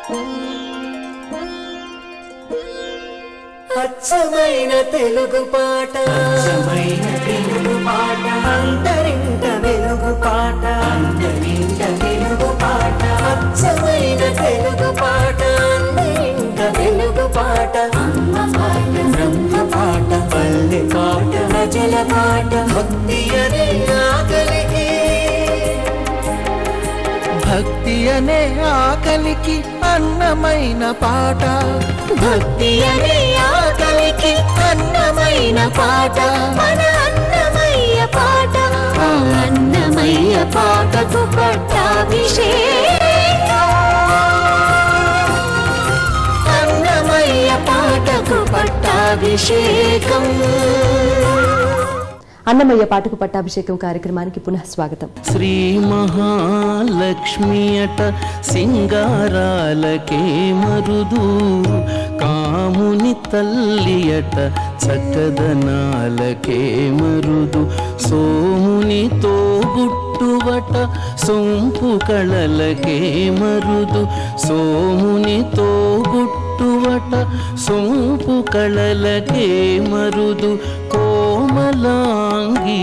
అచ్చమైన తెలుగు పాట అచ్చమైన తెలుగు పాట అంతరింట వెలుగు పాట అంతరింట వెలుగు పాట అచ్చమైన తెలుగు పాట అంతరింట వెలుగు పాట అమ్మ పాట బ్రహ్మ పాట పల్లె పాట ప్రజల పాట భక్తి అనే ఆకలికి భక్తి అనే ఆకలికి అన్నమైన పాట భక్తి అనే ఆకలికి అన్నమైన పాట మన అన్నమయ్య పాట ఆ అన్నమయ్య పాటకు పట్టాభిషేకం అన్నమయ్య పాటకు పట్టాభిషేకం అన్నమయ్య పాటకు పట్టాభిషేకం కార్యక్రమానికి పునః స్వాగతం శ్రీ మహాలక్ష్మి అట సింగారాలకే మరుదు కాముని తల్లి అట చక్కదనాలకే మరుదు సోమునితో గుట్టువట సొంపు కళలకే మరుదు సోమునితో గుట్టువట సొంపు కళలకే మరుదు కోమలాంగి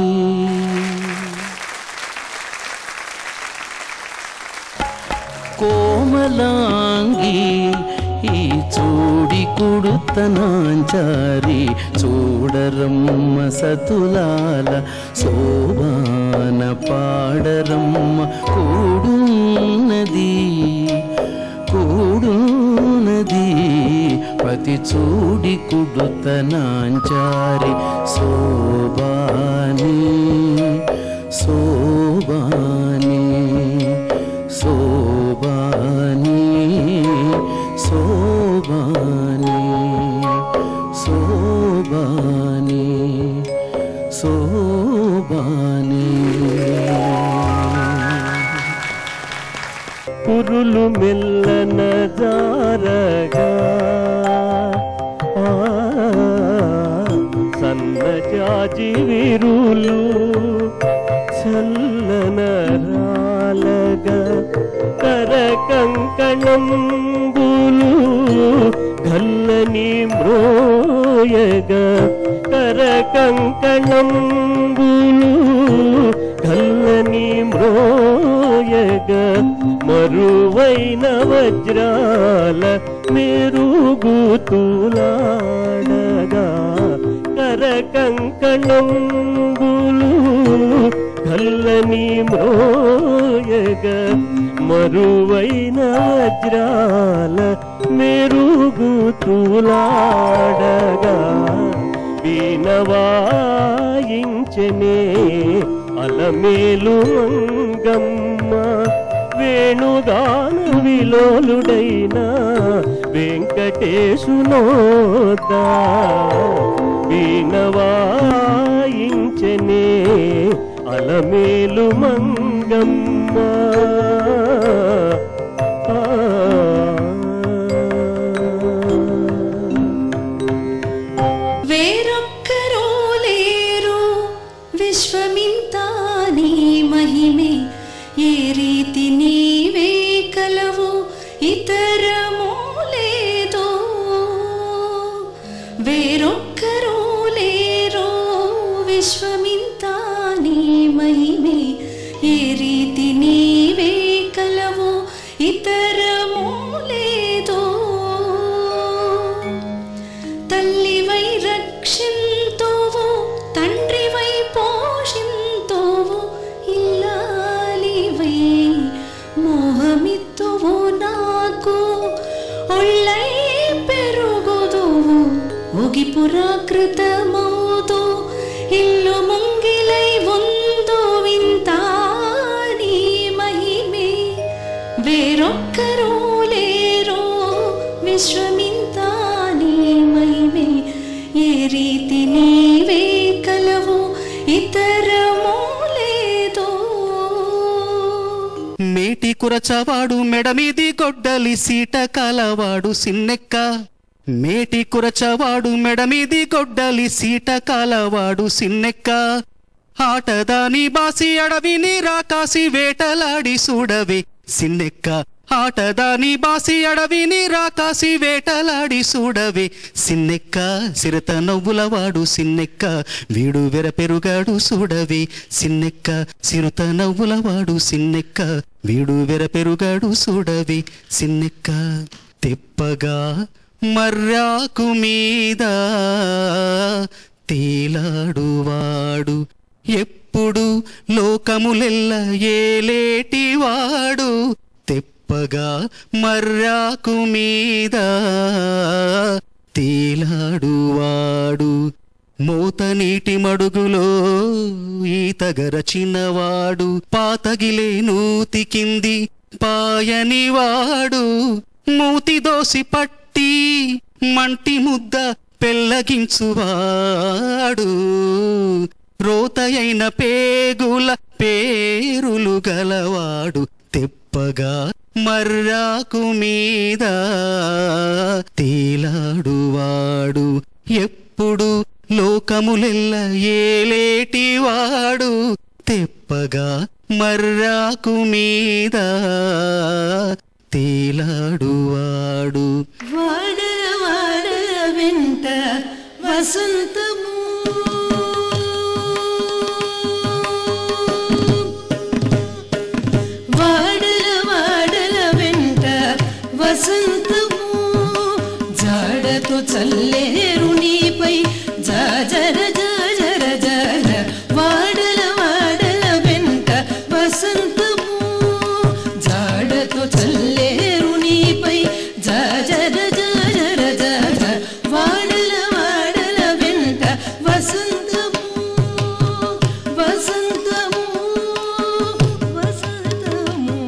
కోమలాంగి ఈ చూడి కుడుతనాంచారి చూడరమ్మ సతులాల శోభాన పాడరమ్మ కూడున్నది కూడున్నది పతి చూడి కుడుతనాంచారి శోభాని శోభాని శోభాని శోభాని శోభాని శోభాని పురులు మెల్లన జారగా సన్నజాజి విరులు చల్లన రాలగా కర కంకణంబులు గల్లని మ్రోయగా కర కంకణంబులు గల్లని మ్రోయగా మరువైన వజ్రాల మెరుగుతులాడగా కర కంకణంబులు కల్లని మ్రోయగ మరువైన వజ్రాల మెరుగుతులాడగా వీణవాయించనే అలమేలు మంగమ్మ వేణుగాన విలోలుడైన వెంకటేశునోదా వీణవాయించనే అలమేలు మంగమ్మ వేరొక్కరో లేరు విశ్వమింత నీ మహిమే ఏ రీతి నీవే కలవు ఇతరము లేదో వేరొక్కరో లేరు విశ్వమింత నీ మహిమే ఏ రీతి నీవే కలవు ఇతరము లేదో తల్లివై రక్షింతోవు తండ్రివై పోషింతోవు ఇల్లాలివై మోహమిత్తువు నాకు ఒళ్ళై పెరుగుదువు ముగిపురాకృతమౌదు ఇల్లు ముంగిలై ఉందో వింత నీ మహిమే వేరొక్కరూ లేరు విశ్వమింత నీ మహిమే ఏ రీతి నీవే కలవు ఇతరము లేదో మేటి కురచవాడు మెడమీది గొడ్డలి సీట కలవాడు సిన్నెక్క మేటి కురచవాడు మెడమీది గొడ్డలి సీట కలవాడు సిన్నెక్క ఆటదాని బాసి అడవిని రాకాసి వేటలాడి చూడవే సిన్నెక్క ఆటదాని బాసి అడవిని రాకాసి వేటలాడి చూడవే సిన్నెక్క సిరత నవ్వులవాడు సిన్నెక్క వీడు వెరపెరుగాడు చూడవే సిన్నెక్క సిరుత నవ్వులవాడు సిన్నెక్క వీడు వెరపెరుగాడు చూడవే సిన్నెక్క తెప్పగా మర్రాకు మీద తేలాడువాడు ఎప్పుడు లోకములెల్ల ఏలేటివాడు తెప్పగా మర్రాకు మీద తేలాడువాడు మోత నీటి మడుగులో ఈతగరచినవాడు పాతగిలే నూతి కింది పాయనివాడు మూతి దోసి పట్టి మంటి ముద్ద పెళ్ళగించువాడు రోతయైన పేగుల పేరులు గలవాడు తెప్పగా మర్రాకు మీద తేలాడువాడు ఎప్పుడు లోకములెల్ల ఏలేటివాడు తెప్పగా మర్రాకు మీద తేలాడువాడు వాడల వాడల వెంట వసంతము వాడల వాడల వెంట వసంతము జాడతో చల్లేరు నీపై జాజర జాజర జాజ వాడల వాడల వెంట వసంతము జాడతో చల్లేరు నీపై జాజర జాజర జాజ వాడల వాడల వెంట వసంతము వసంతము వసంతము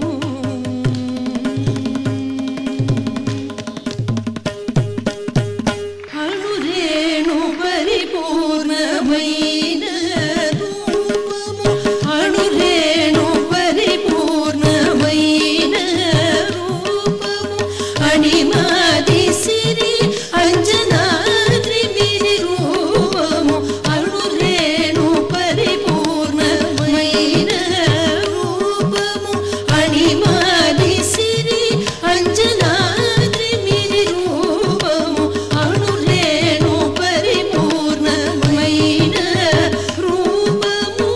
అణురేణు పరిపూర్ణమైన రూపము అణురేణు పరిపూర్ణమైన రూపము అణిమాది సిరి అంజనాద్రి మిరి రూపము అణురేణు పరిపూర్ణమైన రూపము అణిమాది సిరి అంజనాద్రి మిరి రూపము అణురేణు పరిపూర్ణమైన రూపము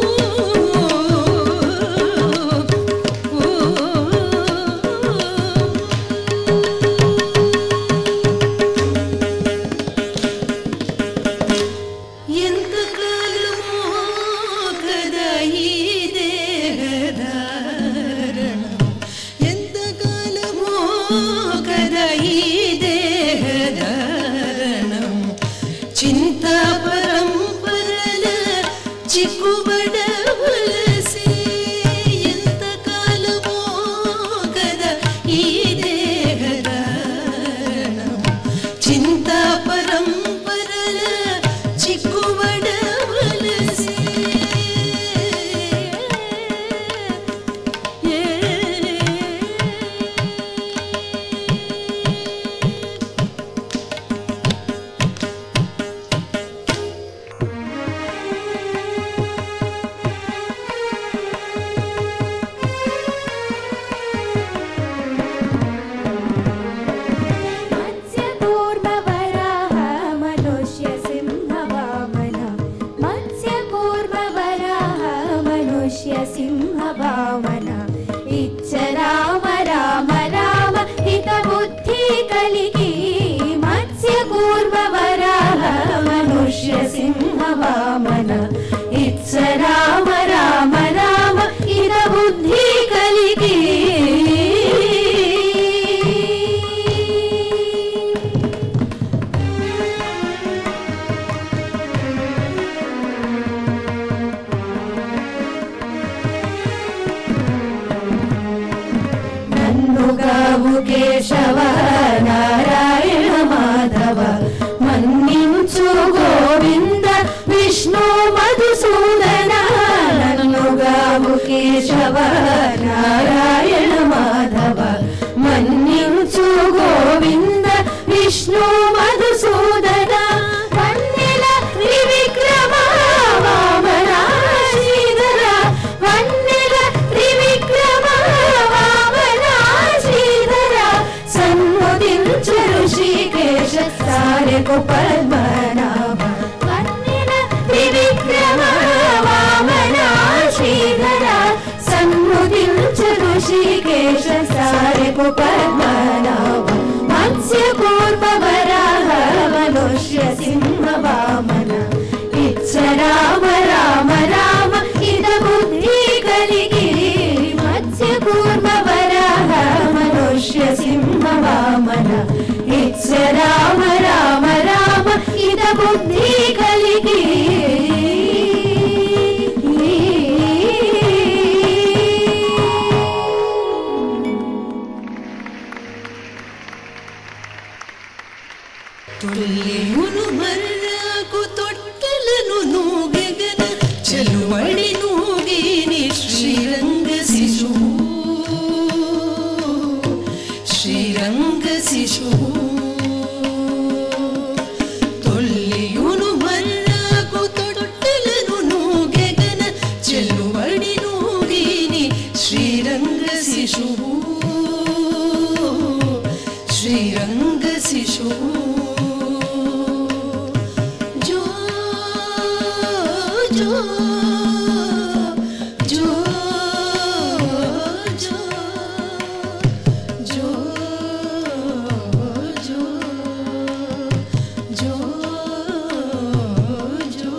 ఎంత కాలమో కదా ఈ దేహధారణం ఎంత కాలమో కదా ఈ దేహధారణం చింతా పరంపరల చిక్కుబడవలసి ఎంత కాలమో కదా ఈ దేహధారణం చింతా పరంపరల చిక్కుబడవలసి मत्स्यकूर्मवराह मनुष्यसिंहवामन मत्स्यकूर्मवराह मनुष्यसिंहवामन इच्छ राम राम राम हितबुद्धि कलिकी मत्स्यकूर्मवराह मनुष्यसिंहवामन इच्छ राम राम राम हितबुद्धि कलिकी నన్నుగావు కేశవ నారాయణ మాధవ మన్నించు గోవింద విష్ణు మధుసూదన నన్నుగావు కేశవ నారాయణ మాధవ మన్నించు గోవింద విష్ణు మధుసూదన వన్నెల త్రివిక్రమ వామన శ్రీధర వన్నెల త్రివిక్రమ వామన శ్రీధర సారెకు పద్మనాభ కన్నిన త్రివిక్రమ వామన శ్రీధర సన్ముదించు ఋషికేశ సారెకు పద్మనాభ మత్స్య కూర్మ వరాహ మనుష్య సింహ వామన ఇచ్చ రామ రామ రామ ఇద బుద్ధి కలిగి మత్స్య కూర్మ వరాహ మనుష్య సింహ వామన ఇచ్చ రామ రామ రామ ఇద బుద్ధి కలిగి తొల్లెమును మర్రాకు తొట్టెలను నూగెగన చెలువడి నూగిని శ్రీరంగ శిశువు శ్రీరంగ శిశువు తొల్లియును మర్రాకు తొట్టెలను నూగెగన చెలువడి నూగిని శ్రీరంగ శిశువు శ్రీరంగ శిశువు జో జో జో జో జో జో జో జో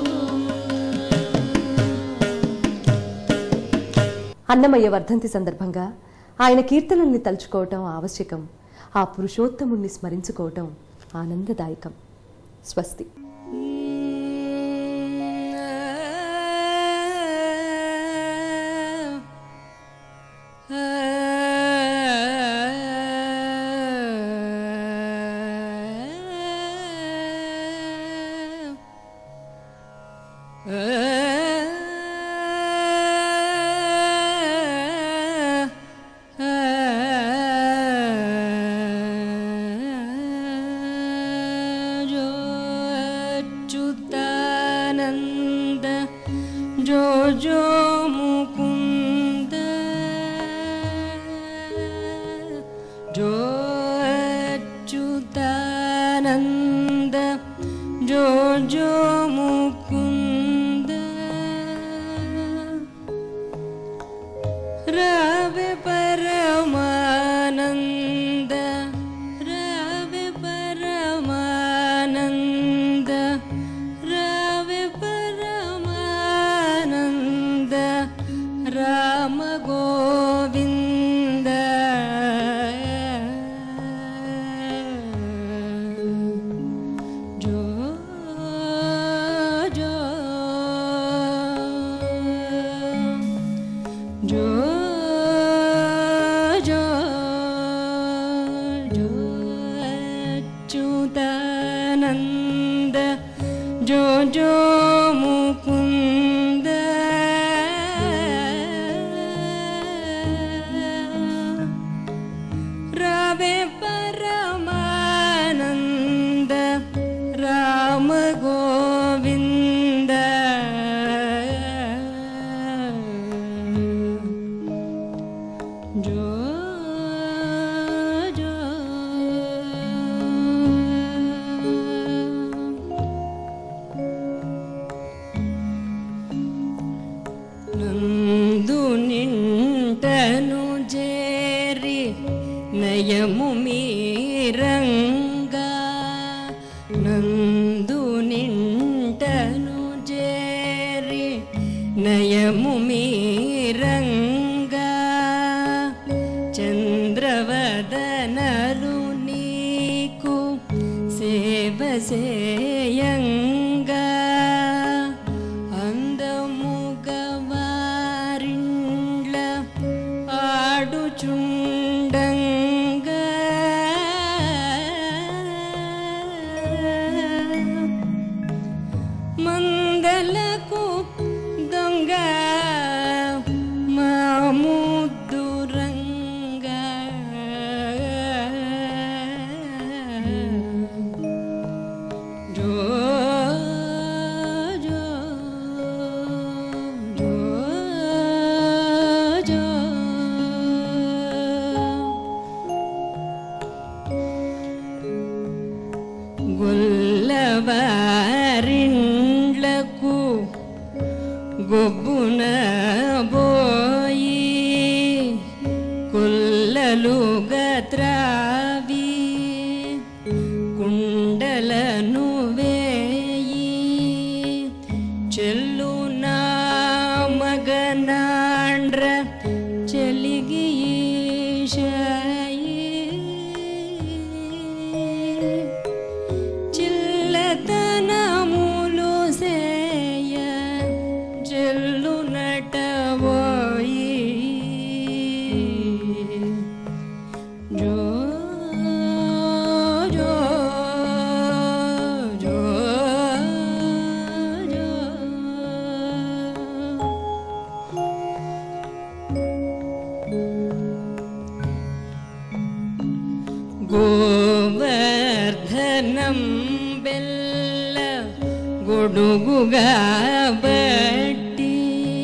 అన్నమయ్య వర్ధంతి సందర్భంగా ఆయన కీర్తనల్ని తలుచుకోవటం ఆవశ్యకం ఆ పురుషోత్తముణ్ణి స్మరించుకోవటం ఆనందదాయకం స్వస్తి जो अच्युतानन्द जो जो मुकुन्द जो अच्युतानन्द जो जो मुकुन्द रवि परमानन्द रवि परमानन्द रवि परमानन्द राम गोविन्द जो जो जो जो जो अच्युतानन्द जो जो मुकुन्द रवे परमानन्द राम गोविन्द जो जो నందు నింటను చేరి నయము మీరంగా నందు నింటను చేరి నయము మీరంగా చంద్రవదనలు నీకు సేవ సేయంగా అందముగవారిండ్ల ఆడుచుండంగా మందలకు దొంగ మాముద్దురంగా జో గొబ్బున బోయి కుల్లలుగా త్రావి కుండలను వేయి చెల్లునా మగనాండ్ర చెలిగి ఈశాయి చిల్లతనములు సేయ చెల్లు నటబోయి జో జో జో జో గోవర్ధనం బెల్ల గొడుగుగా బట్టి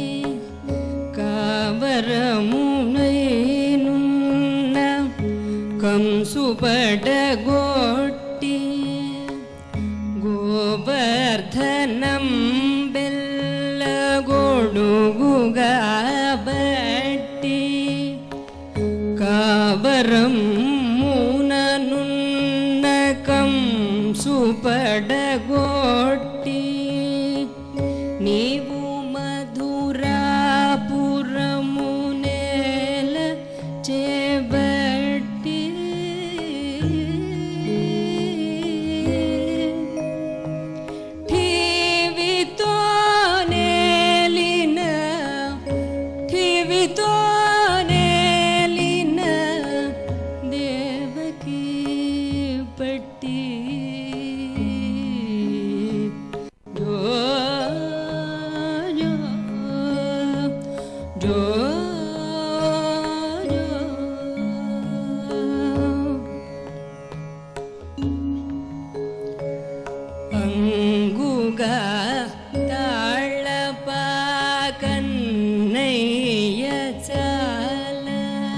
కావరమునైనున్న కంసు పడగొట్టి గోవర్ధనం బెల్ల గొడుగుగా బట్టి కావరం మూననున్న కంసు పడగొట్టి నీవు మధురాపురము నేల చేబట్టి ఠీవితో నేలిన ఠీవితో నేలిన దేవకి పట్టి జో జో జో జో అంగుగా తాళపాకన్నయ్య చాల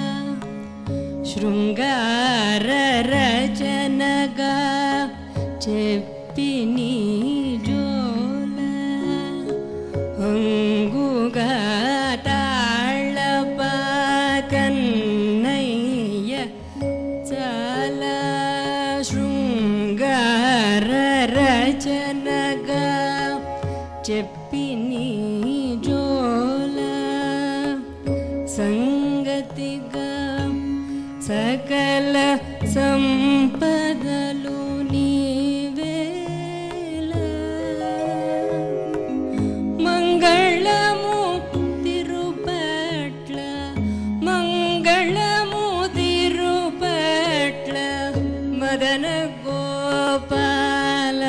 శృంగార రచనగా చెప్పి నీ జోల అంగుగా తాళపాకన్నయ్య చాలా శృంగార రచనగా చెప్పి నీ జోల సంగతిగా సకల సంపదలు నీవేల మంగళము తిరుపట్ల మంగళము తిరుపట్ల మదన గోపాల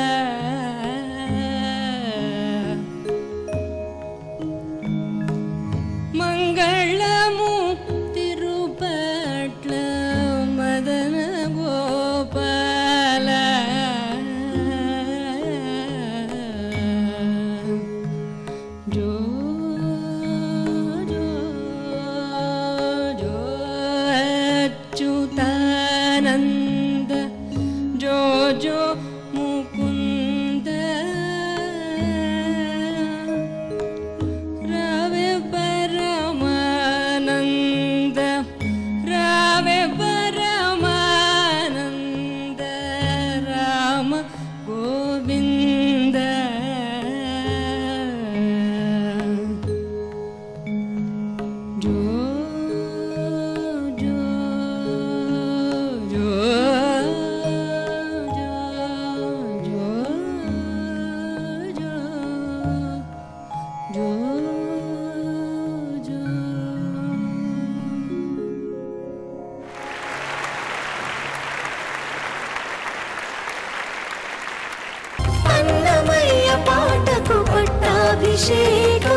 మంగళము తిరుపట్ల మదన గోపాల జో జో జో అచ్యుతానంద జో జో ముకుంద రావే పరమానంద రావే పరమానంద రామ గోవింద జో జో జో జో జో జో జో జో అన్నమయ్య పాటకు పట్టాభిషేకం